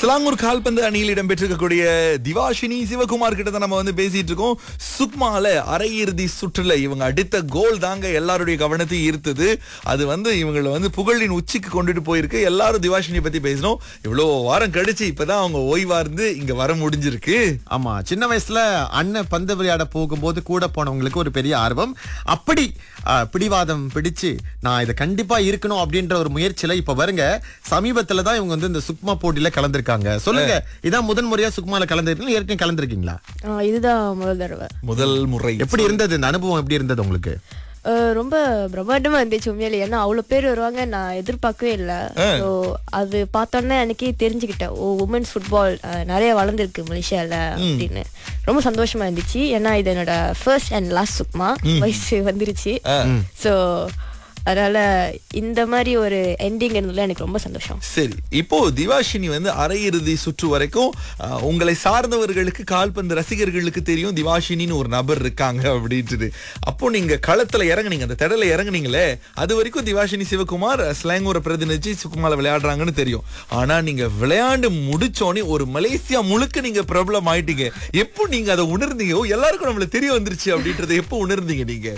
Selangor கால்பந்து அணியில் இடம்பெற்றிருக்கக்கூடிய திவாஷினி சிவகுமார் கிட்ட தான் நம்ம வந்து பேசிட்டு இருக்கோம் சுக்மால அரையிறுதி சுற்றுல இவங்க அடித்த கோல் தாங்க எல்லாருடைய கவனத்தையும் ஈர்த்தது அது வந்து இவங்களை வந்து புகழின் உச்சிக்கு கொண்டுட்டு போயிருக்கு எல்லாரும் திவாஷினி பத்தி பேசணும் இவ்வளவு வாரம் கழிச்சு இப்பதான் அவங்க ஓய்வா இருந்து இங்க வர முடிஞ்சிருக்கு ஆமா சின்ன வயசுல அண்ணன் பந்து விளையாட போகும்போது கூட போனவங்களுக்கு ஒரு பெரிய ஆர்வம் அப்படி ஆ, பிடிவாதம் பிடிச்சு நான் இதை கண்டிப்பா இருக்கணும் அப்படின்ற ஒரு முயற்சியில இப்ப வருங்க சமீபத்துல தான் இவங்க வந்து இந்த சுக்மா போட்டியில கலந்திருக்காங்க சொல்லுங்க இதான் முதன் முறையா சுக்மால கலந்துருக்கீங்க ஏற்கனவே கலந்திருக்கீங்களா ஆ, இதுதான் முதல் தடவை முதல் முறை எப்படி இருந்தது இந்த அனுபவம் எப்படி இருந்தது உங்களுக்கு அஹ் ரொம்ப பிரம்மாண்டமா இருந்துச்சு உண்மையிலே ஏன்னா அவ்வளவு பேர் வருவாங்க நான் எதிர்பார்க்கவே இல்லை ஸோ அது பார்த்தோன்னே எனக்கே தெரிஞ்சுக்கிட்டேன் ஓ உமன்ஸ் ஃபுட்பால் நிறைய வளர்ந்துருக்கு மலேசியால அப்படின்னு ரொம்ப சந்தோஷமா இருந்துச்சு ஏன்னா இது என்னோட ஃபர்ஸ்ட் அண்ட் லாஸ்ட் சுக்மா வயசு வந்துருச்சு ஸோ அதனால இந்த மாதிரி ஒரு எண்டிங் இருந்ததுல எனக்கு ரொம்ப சந்தோஷம் சரி இப்போ திவாஷினி வந்து அரையிறுதி சுற்று வரைக்கும் அஹ், உங்களை சார்ந்தவர்களுக்கு கால்பந்து ரசிகர்களுக்கு தெரியும் திவாஷினின்னு ஒரு நபர் இருக்காங்க அப்படின்ட்டு அப்போ நீங்க களத்துல இறங்குனீங்க அந்த திடல இறங்குனீங்களே அது வரைக்கும் திவாஷினி சிவகுமார் ஸ்லாங்கூரை பிரதிநிதிச்சு சுகுமால விளையாடுறாங்கன்னு தெரியும் ஆனா நீங்க விளையாண்டு முடிச்சோனே ஒரு மலேசியா முழுக்க நீங்க பிரபலம் ஆயிட்டீங்க எப்போ நீங்க அதை உணர்ந்தீங்க ஓ, எல்லாருக்கும் நம்மள தெரிய வந்துருச்சு அப்படின்றத எப்போ உணர்ந்தீங்க நீங்க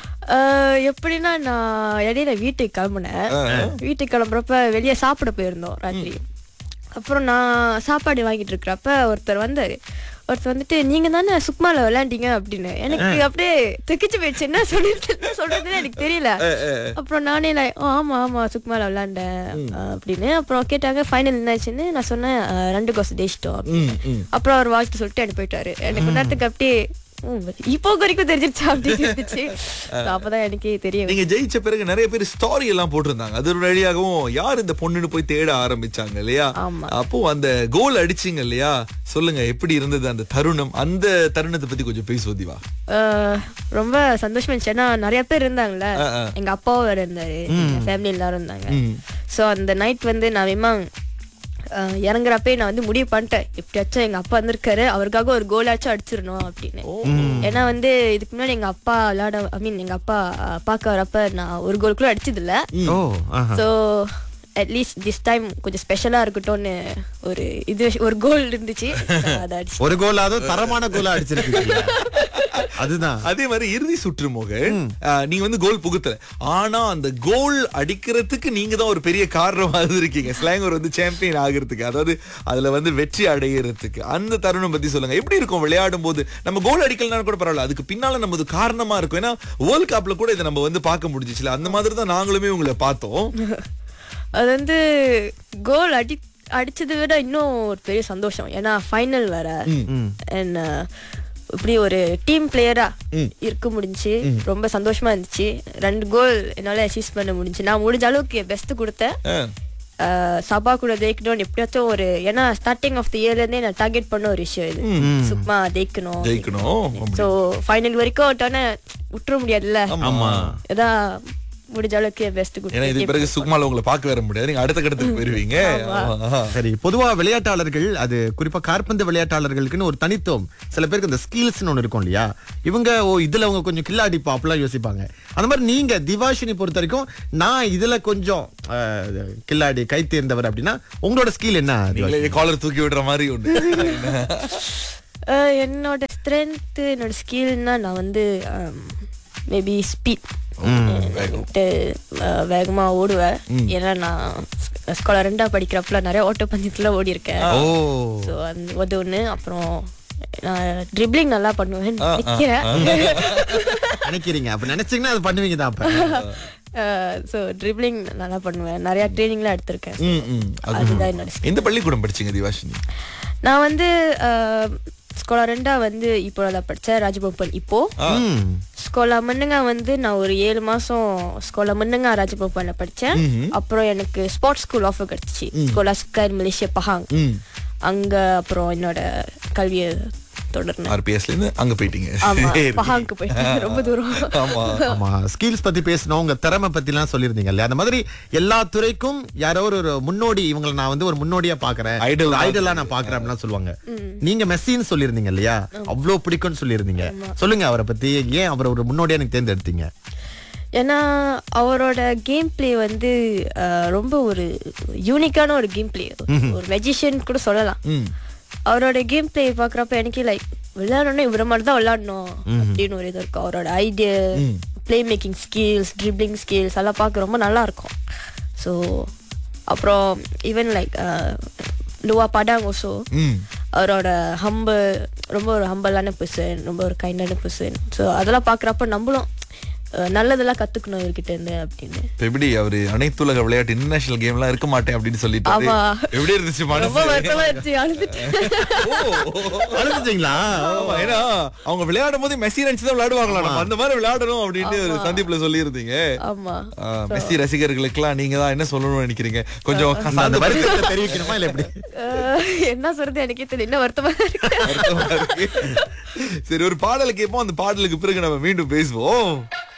அஹ் எப்படின்னா நான் இடையில வீட்டுக்கு கிளம்புனேன் வீட்டுக்கு கிளம்புறப்ப வெளியே சாப்பிட போயிருந்தோம் ராத்திரி அப்புறம் நான் சாப்பாடு வாங்கிட்டு இருக்கிறப்ப ஒருத்தர் வந்தாரு ஒருத்தர் வந்துட்டு நீங்க தானே சுக்மால விளையாண்டீங்க அப்படின்னு எனக்கு அப்படியே திக்கிச்சு போயிடுச்சு என்ன சொல்றது என்ன சொல்றதுன்னு எனக்கு தெரியல அப்புறம் நானே like, "ஓ, ஆமா ஆமா சுக்மால விளையாண்டேன் அஹ் அப்படின்னு அப்புறம் கேட்டாங்க ஃபைனல் என்னாச்சுன்னு நான் சொன்னேன் "அஹ், ரெண்டு கோசம் ஜெயிச்சிட்டோம் அப்படின்னு. ம், ம். அப்புறம் அவர் வாழ்த்து சொல்லிட்டு எனக்கு போயிட்டாரு எனக்கு கொஞ்ச நேரத்துக்கு அப்படியே "ம், இப்போ வரைக்கும் தெரிஞ்சிருச்சா அப்படின்னு இருந்துச்சு So அப்பதான் எனக்கே தெரியும் நீங்க ஜெயிச்ச பிறகு நிறைய பேர் ஸ்டாரி எல்லாம் போட்டிருந்தாங்க அது ஒரு வழியாகவும் யார் இந்த பொண்ணுன்னு போய் தேட ஆரம்பிச்சாங்க இல்லையா ஆமா. அப்போ அந்த கோல் அடிச்சீங்க இல்லையா சொல்லுங்க எப்படி இருந்தது அந்த தருணம் அந்த தருணத்தை பத்தி கொஞ்சம் பேசுவோம் திவா அஹ் ரொம்ப சந்தோஷமா இருந்துச்சு ஏன்னா நிறைய பேர் இருந்தாங்கல்ல எங்க அப்பாவும் வேற இருந்தாரு ஃபேமிலி எல்லாரும் இருந்தாங்க சோ அந்த நைட் வந்து நான் விமாங் அஹ் இறங்குறப்பே நான் வந்து முடிவு பண்ணிட்டேன் எப்படியாச்சும் எங்க அப்பா வந்திருக்காரு அவருக்காக ஒரு கோலாச்சும் அடிச்சிடணும் அப்படின்னு ஏன்னா வந்து இதுக்கு முன்னாடி எங்க அப்பா விளையாட ஐ மீன் எங்க அப்பா அஹ், பார்க்க வரப்ப நான் ஒரு கோல் கூட அடிச்சது இல்ல ஓ ஆஹா. ஸோ அட்லீஸ்ட் திஸ் டைம் கொஞ்சம் ஸ்பெஷலா இருக்கட்டும்னு ஒரு இது ஒரு கோல் இருந்துச்சு அதை அடிச்சு ஒரு கோலாவது தரமான கோலா அடிச்சிருக்கீங்க அதுதான் அதே மாதிரி இறுதி சுற்று மோகன் அஹ், நீங்க வந்து கோல் புகுத்தல ஆனா அந்த கோல் அடிக்கிறதுக்கு நீங்க தான் ஒரு பெரிய காரணமா இருக்கீங்க ஸ்லாங்கர் வந்து சாம்பியன் ஆகிறதுக்கு அதாவது அதுல வந்து வெற்றி அடையிறதுக்கு அந்த தருணம் பத்தி சொல்லுங்க எப்படி இருக்கும் விளையாடும் போது நம்ம கோல் அடிக்கலனா கூட பரவாயில்ல அதுக்கு பின்னால நம்ம காரணமா இருக்கும் ஏன்னா வேர்ல்ட் கப்ல கூட இதை நம்ம வந்து பார்க்க முடிஞ்சிச்சுல அந்த மாதிரி தான் நாங்களுமே உங்களை பார்த்தோம் அது வந்து கோல் அடி அடிச்சதை விட இன்னும் ஒரு பெரிய சந்தோஷம் ஏன்னா ஃபைனல் வேற அண்ட் இப்படி ஒரு டீம் பிளேயரா இருக்க முடிஞ்சு ரொம்ப சந்தோஷமா இருந்துச்சு ரெண்டு கோல் என்னால அச்சீவ் பண்ண முடிஞ்சு நான் முடிஞ்ச அளவுக்கு என் பெஸ்ட் கொடுத்தேன் அஹ், அஹ், சபா கூட ஜெயிக்கணும்னு எப்படியாச்சும் ஒரு ஏன்னா ஸ்டார்டிங் ஆஃப் த இயர்ல இருந்தே நான் டார்கெட் பண்ண ஒரு விஷயம் இது சும்மா ஜெயிக்கணும் ஜெயிக்கணும் ஸோ ஃபைனல் வரைக்கும் விட்டோன்னே விட்டுற முடியாதுல்ல ஆமா ஏதான் முடிஞ்ச அளவுக்கு என் பெஸ்ட் ஏன்னா இதுக்கு பிறகு சுக்மால உங்களை பார்க்க வர முடியாது நீங்க அடுத்த கட்டத்துக்கு போயிருவீங்க ஆமா. சரி பொதுவா விளையாட்டாளர்கள் அது குறிப்பா காற்பந்து விளையாட்டாளர்களுக்குன்னு ஒரு தனித்துவம் சில பேருக்கு இந்த ஸ்கில்ஸ்னு ஒண்ணு இருக்கும் இல்லையா இவங்க ஓ இதுல அவங்க கொஞ்சம் கில்லாடிப்பா அப்படிலாம் யோசிப்பாங்க அந்த மாதிரி நீங்க திவாஷினி பொறுத்த வரைக்கும் நான் இதுல கொஞ்சம் அஹ், கில்லாடி கை தேர்ந்தவர் அப்படின்னா உங்களோட ஸ்கில் என்ன திவாஷினி? நீங்களே காலர் தூக்கி விடுற மாதிரி உண்டு அஹ் என்னோட ஸ்ட்ரென்த் என்னோட ஸ்கில்னா நான் வந்து மேபி ஸ்பீட் வேகமா ஓடுவேன் ஏன்னா நான் ஸ்காலர் ரெண்டா படிக்கிறப்பல நிறைய ஓட்ட பந்தயத்துல ஓடி இருக்கேன் ஓ ஸோ அந்த அது ஒண்ணு அப்புறம் நான் ட்ரிப்ளிங் நல்லா பண்ணுவேன் நினைக்கிறேன் நினைக்கிறீங்க அப்ப நினைச்சீங்கன்னா அது பண்ணுவீங்க தான் அப்ப ஸோ ட்ரிப்ளிங் நல்லா பண்ணுவேன் நிறைய ட்ரைனிங்லாம் எடுத்திருக்கேன் ம், ம். அது- அதுதான் என்னோட skill. எந்த பள்ளிக்கூடம் படிச்சீங்க திவாஷினி நான் வந்து ஸ்கோலா ரெண்டா வந்து இப்போ தான் படித்தேன் ராஜபோபன் இப்போ ம். ஸ்கோலா மண்ணுங்க வந்து நான் ஒரு ஏழு மாசம் ஸ்கோலா மண்ணுங்க ராஜபோபன்ல படிச்சேன் அப்புறம் எனக்கு ஸ்போர்ட்ஸ் ஸ்கூல் ஆஃபர் கிடைச்சிச்சு ஸ்கோலா ஸ்கர் மலேசியா பஹாங் ம். அங்க அப்புறம் என்னோட கல்வியை தொடர்னேன் ஆர்பிஎஸ்ல இருந்து அங்க போயிட்டீங்க ஆமா சரி. பஹாங்க்கு போயிட்டேன் ரொம்ப தூரம் ஆமா ஆமா ஸ்கில்ஸ் பத்தி பேசணும் உங்க திறமை பத்தி எல்லாம் சொல்லிருந்தீங்க இல்லையா அந்த மாதிரி எல்லா துறைக்கும் யாரோ ஒரு ஒரு முன்னோடி இவங்களை நான் வந்து ஒரு முன்னோடியா பாக்குறேன் Idol. ஐடலா நான் பாக்குறேன் அப்படிலாம் சொல்லுவாங்க நீங்க மெஸ்ஸின்னு சொல்லியிருந்தீங்க இல்லையா அவ்வளவு பிடிக்கும்னு சொல்லியிருந்தீங்க சொல்லுங்க அவரை பத்தி ஏன் அவரை ஒரு முன்னோடியா எனக்கு தேர்ந்தெடுத்தீங்க ஏன்னா அவரோட கேம் பிளே வந்து அஹ், ரொம்ப ஒரு யூனிக்கான ஒரு கேம் பிளே ஒரு மெஜிஷியன் கூட சொல்லலாம் ம் அவரோட கேம் பிளே பார்க்குறப்ப எனக்கு லைக் விளையாடணும் இவரை மட்டும் தான் விளையாடணும் அப்படின்னு ஒரு இது இருக்கும் அவரோட idea play making skills dribbling skills எல்லாம் பார்க்க ரொம்ப நல்லா இருக்கும் ஸோ அப்புறம் ஈவன் லைக் லுவா படாங் ஓசோ ம் அவரோட ஹம்பிள் ரொம்ப ஒரு ஹம்பிளான பர்சன் ரொம்ப ஒரு கைண்டான பர்சன் ஸோ அதெல்லாம் பார்க்குறப்ப நம்மளும் அஹ், நல்லதெல்லாம் கற்றுக்கணும் இவர்கிட்ட இருந்து அப்படின்னு இப்ப எப்படி அவரு அனைத்துலக விளையாட்டு இன்டர்நேஷனல் கேம்லாம் இருக்க மாட்டேன் அப்படின்னு சொல்லிட்டு ஆமா. எப்படி இருந்துச்சு ரொம்ப மனசு வருத்தமா இருந்துச்சு அழுதுட்டேன் அழுதுட்டீங்களா ஆமா, ஏன்னா அவங்க விளையாடும் போது மெஸ்ஸி நினைச்சு தான் விளையாடுவாங்களா நம்ம அந்த மாதிரி விளையாடணும் அப்படின்னு ஒரு சந்திப்புல சொல்லியிருந்தீங்க ஆமா ஆ, மெஸ்ஸி ரசிகர்களுக்கெல்லாம் நீங்க தான் என்ன சொல்லணும்னு நினைக்கிறீங்க கொஞ்சம் அந்த கசாந்து வருத்தத்தை தெரிவிக்கணுமா இல்ல எப்படி அஹ், என்ன சொல்றது எனக்கே தெரியல என்ன வருத்தமா இருக்கு வருத்தமா இருக்கு. சரி ஒரு பாடல் கேட்போம் அந்த பாடலுக்கு பிறகு நம்ம மீண்டும் பேசுவோம்